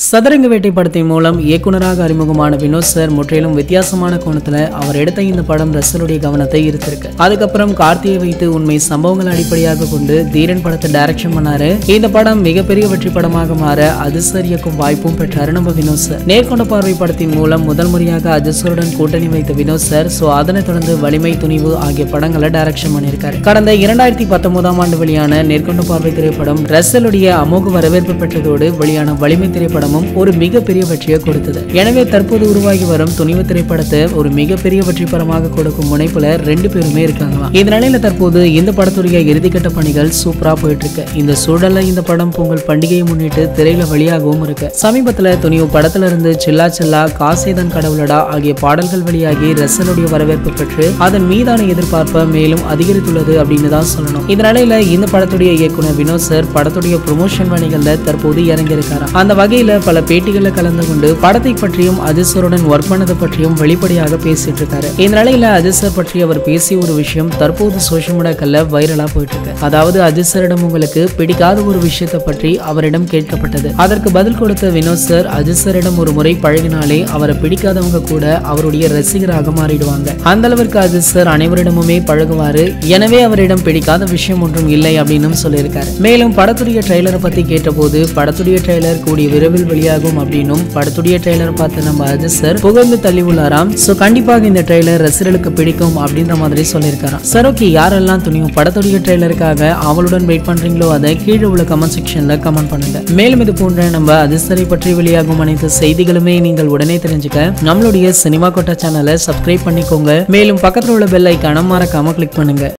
சதுரங்க வேட்டை படத்தின் மூலம் இயக்குனராக அறிமுகமான வினோத் சார் முற்றிலும் வித்தியாசமான கோணத்துல அவர் எடுத்த இந்த படம் ரசலுடைய கவனத்தை ஈர்த்திருக்கு அதுக்கப்புறம் கார்த்தியை வைத்து உண்மை சம்பவங்கள் அடிப்படையாக கொண்டு தீரன் படத்தை டைரக்ஷன் பண்ணாரு இந்த படம் மிகப்பெரிய வெற்றி படமாக மாற அதிசர் இயக்கும் வாய்ப்பும் பெற்றாரு நம்ம வினோத் சார் நேர்கொண்ட பார்வை படத்தின் மூலம் முதல் முறையாக அதிசருடன் கூட்டணி வைத்த வினோத் சார் சோ அதனைத் தொடர்ந்து வலிமை துணிவு ஆகிய படங்களை டைரக்ஷன் பண்ணியிருக்காரு கடந்த இரண்டாயிரத்தி பத்தொன்பதாம் ஆண்டு வெளியான நேர்கொண்ட பார்வை திரைப்படம் ரசலுடைய அமோக வரவேற்பு பெற்றதோடு வெளியான வலிமை திரைப்படமும் ஒரு மிகப்பெரிய வெற்றியை கொடுத்தது எனவே தற்போது உருவாகி வரும் துணிவு திரைப்படத்தை ஒரு மிகப்பெரிய வெற்றி படமாக கொடுக்கும் முனைப்புல ரெண்டு பேருமே இருக்காங்களாம் இந்த நிலையில தற்போது இந்த படத்துடைய இறுதிக்கட்ட பணிகள் சூப்பரா போயிட்டு இருக்கு இந்த சூழல்ல இந்த படம் பொங்கல் பண்டிகையை முன்னிட்டு திரையில வெளியாகவும் இருக்கு சமீபத்துல துணிவு படத்துல இருந்து சில்லா சில்லா காசேதன் கடவுளடா ஆகிய பாடல்கள் வெளியாகி ரசலுடைய வரவேற்பு பெற்று அதன் மீதான எதிர்பார்ப்பை மேலும் அதிகரித்துள்ளது அப்படின்னு தான் சொல்லணும் இந்த நிலையில இந்த படத்துடைய இயக்குனர் வினோத் சார் படத்துடைய ப்ரொமோஷன் பணிகள்ல தற்போது இறங்கி இருக்காராம் அந்த வகையில பல பேட்டிகளில் கலந்து கொண்டு படத்தை பற்றியும் அதிசருடன் ஒர்க் பண்ணது பற்றியும் வெளிப்படையாக பேசிட்டு இருக்காரு இந்த நிலையில அதிசர் பற்றி அவர் பேசிய ஒரு விஷயம் தற்போது சோஷியல் மீடியாக்கள்ல வைரலா போயிட்டு இருக்கு அதாவது அதிசரிடம் உங்களுக்கு பிடிக்காத ஒரு விஷயத்தை பற்றி அவரிடம் கேட்கப்பட்டது அதற்கு பதில் கொடுத்த வினோத் சார் அதிசரிடம் ஒரு முறை பழகினாலே அவரை பிடிக்காதவங்க கூட அவருடைய ரசிகராக மாறிடுவாங்க அந்த அளவிற்கு அதிசர் அனைவரிடமுமே பழகுவாரு எனவே அவரிடம் பிடிக்காத விஷயம் ஒன்றும் இல்லை அப்படின்னு சொல்லியிருக்காரு மேலும் படத்துடைய ட்ரெய்லரை பத்தி கேட்டபோது படத்துடைய ட்ரெய்லர் கூடிய விரைவில் வெளியாகும் அப்படின்னும் படத்துடைய ட்ரெய்லர் பார்த்து நம்ம அதிசர் புகழ்ந்து தள்ளி உள்ளாராம் சோ கண்டிப்பாக இந்த ட்ரெய்லர் ரசிகர்களுக்கு பிடிக்கும் அப்படின்ற மாதிரி சொல்லியிருக்காராம் சார் ஓகே யாரெல்லாம் துணியும் படத்துடைய ட்ரெய்லருக்காக அவளுடன் வெயிட் பண்றீங்களோ அதை கீழே உள்ள கமெண்ட் செக்ஷன்ல கமெண்ட் பண்ணுங்க மேலும் இது போன்ற நம்ம அதிசரை பற்றி வெளியாகும் அனைத்து செய்திகளுமே நீங்கள் உடனே தெரிஞ்சுக்க நம்மளுடைய சினிமா கொட்டா சேனலை சப்ஸ்கிரைப் பண்ணிக்கோங்க மேலும் பக்கத்தில் உள்ள பெல் ஐக்கான மறக்காம கிளிக் பண்ணுங்க